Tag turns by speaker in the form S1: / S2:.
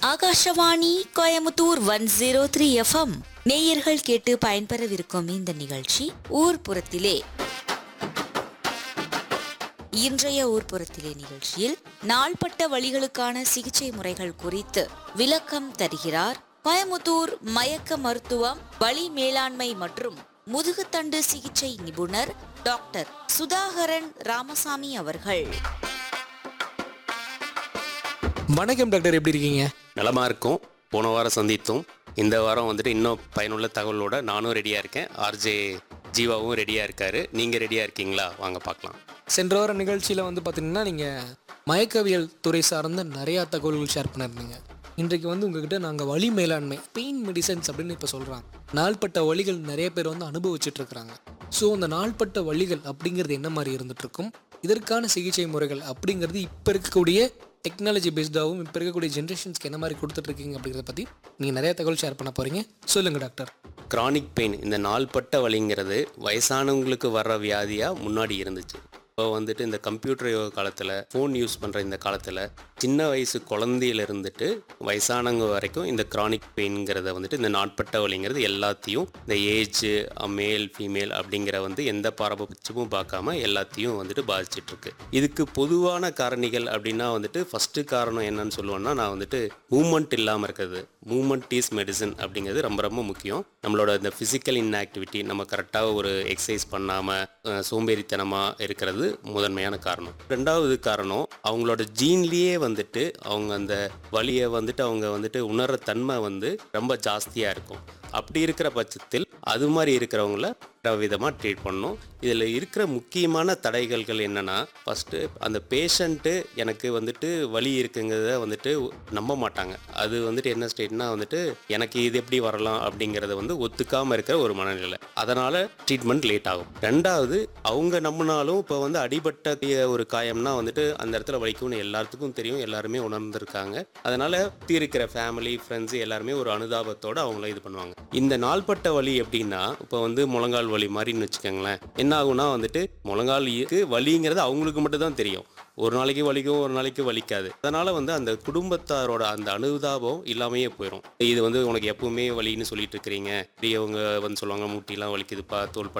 S1: Akashvani Coimbatore one zero three FM நேயர்கள் கேட்டு பயன்பெறவிருக்கும் இந்த நிகழ்ச்சி ஊர்ப்புறத்திலே இன்றைய ஊர்ப்புறத்திலே நிகழ்ச்சியில் நாள்பட்ட வழிகளுக்கான சிகிச்சை முறைகள் குறித்து விளக்கம் தருகிறார் கோயமுத்தூர் மயக்க மருத்துவம் வலி மேலாண்மை மற்றும் முதுகுத்தண்டு சிகிச்சை நிபுணர் டாக்டர் சுதாகரன் ராமசாமி அவர்கள்
S2: வணக்கம் டாக்டர் எப்படி இருக்கீங்க
S3: நலமாக இருக்கும் போன வாரம் சந்தித்தோம் இந்த வாரம் வந்துட்டு இன்னும் பயனுள்ள தகவலோட நானும் ரெடியாக இருக்கேன் ஆர்ஜே ஜீவாவும் ரெடியாக இருக்காரு நீங்கள் ரெடியாக இருக்கீங்களா வாங்க பார்க்கலாம்
S2: சென்ற வார நிகழ்ச்சியில் வந்து பார்த்தீங்கன்னா நீங்கள் மயக்கவியல் துறை சார்ந்த நிறையா தகவல்கள் ஷேர் பண்ணியிருந்தீங்க இன்றைக்கு வந்து உங்ககிட்ட நாங்கள் வலி மேலாண்மை பெயின் மெடிசன்ஸ் அப்படின்னு இப்போ சொல்கிறாங்க நாள்பட்ட வலிகள் நிறைய பேர் வந்து அனுபவிச்சுட்டு இருக்கிறாங்க ஸோ அந்த நாள்பட்ட வலிகள் அப்படிங்கிறது என்ன மாதிரி இருந்துட்டு இருக்கும் இதற்கான சிகிச்சை முறைகள் அப்படிங்கிறது இப்போ இருக்கக்கூடிய டெக்னாலஜி பேஸ்டாகவும் இப்போ இருக்கக்கூடிய ஜென்ரேஷன்ஸ்க்கு என்ன மாதிரி கொடுத்துட்ருக்கீங்க அப்படிங்கிறத பற்றி நீங்கள் நிறைய தகவல் ஷேர் பண்ண போகிறீங்க சொல்லுங்கள் டாக்டர்
S3: கிரானிக் பெயின் இந்த நாள்பட்ட வலிங்கிறது வயசானவங்களுக்கு வர்ற வியாதியாக முன்னாடி இருந்துச்சு இப்போ வந்துட்டு இந்த கம்ப்யூட்டர் யோக காலத்தில் ஃபோன் யூஸ் பண்ணுற இந்த காலத்தில் சின்ன வயசு குழந்தையில இருந்துட்டு வயசானவங்க வரைக்கும் இந்த கிரானிக் பெயின்ங்கிறத வந்துட்டு இந்த நாட்பட்ட வலிங்கிறது எல்லாத்தையும் இந்த ஏஜ் மேல் ஃபீமேல் அப்படிங்கிற வந்து எந்த பாரபட்சமும் பார்க்காம எல்லாத்தையும் வந்துட்டு பாதிச்சிட்டு இருக்கு இதுக்கு பொதுவான காரணிகள் அப்படின்னா வந்துட்டு ஃபஸ்ட்டு காரணம் என்னன்னு சொல்லுவேன்னா நான் வந்துட்டு மூமெண்ட் இல்லாமல் இருக்கிறது மூமெண்ட் இஸ் மெடிசன் அப்படிங்கிறது ரொம்ப ரொம்ப முக்கியம் நம்மளோட இந்த ஃபிசிக்கல் இன்ஆக்டிவிட்டி நம்ம கரெக்டாக ஒரு எக்ஸசைஸ் பண்ணாமல் சோம்பேறித்தனமாக இருக்கிறது முதன்மையான காரணம் ரெண்டாவது காரணம் அவங்களோட ஜீன்லேயே வந்துட்டு அவங்க அந்த வலியை வந்துட்டு அவங்க வந்துட்டு உணர்ற தன்மை வந்து ரொம்ப ஜாஸ்தியாக இருக்கும் அப்படி இருக்கிற பட்சத்தில் அது மாதிரி இருக்கிறவங்கள விதமாக ட்ரீட் பண்ணணும் இதில் இருக்கிற முக்கியமான தடைகள்கள் என்னென்னா ஃபஸ்ட்டு அந்த பேஷண்ட்டு எனக்கு வந்துட்டு வலி இருக்குங்கிறத வந்துட்டு நம்ப மாட்டாங்க அது வந்துட்டு என்ன ஸ்டேட்னா வந்துட்டு எனக்கு இது எப்படி வரலாம் அப்படிங்கிறத வந்து ஒத்துக்காமல் இருக்கிற ஒரு மனநிலை அதனால் ட்ரீட்மெண்ட் லேட் ஆகும் ரெண்டாவது அவங்க நம்பினாலும் இப்போ வந்து அடிபட்ட ஒரு காயம்னா வந்துட்டு அந்த இடத்துல வலிக்கும்னு எல்லாத்துக்கும் தெரியும் எல்லாருமே உணர்ந்திருக்காங்க அதனால் சுற்றி இருக்கிற ஃபேமிலி ஃப்ரெண்ட்ஸ் எல்லாருமே ஒரு அனுதாபத்தோட அவங்கள இது பண்ணுவாங்க இந்த நாள்பட்ட வலி எப்படின்னா இப்போ வந்து முழங்கால் வலி மாதிரின்னு வச்சுக்கோங்களேன் என்ன ஆகும்னா வந்துட்டு முழங்காலுக்கு வலிங்கிறது அவங்களுக்கு மட்டும் தான் தெரியும் ஒரு நாளைக்கு வலிக்கும் ஒரு நாளைக்கு வலிக்காது அதனால வந்து அந்த குடும்பத்தாரோட அந்த அனுதாபம் இல்லாமையே போயிடும் இது வந்து உனக்கு எப்பவுமே வலின்னு சொல்லிட்டு இருக்கிறீங்க பெரியவங்க வந்து சொல்லுவாங்க முட்டிலாம் வலிக்குதுப்பா தோள்பட்டை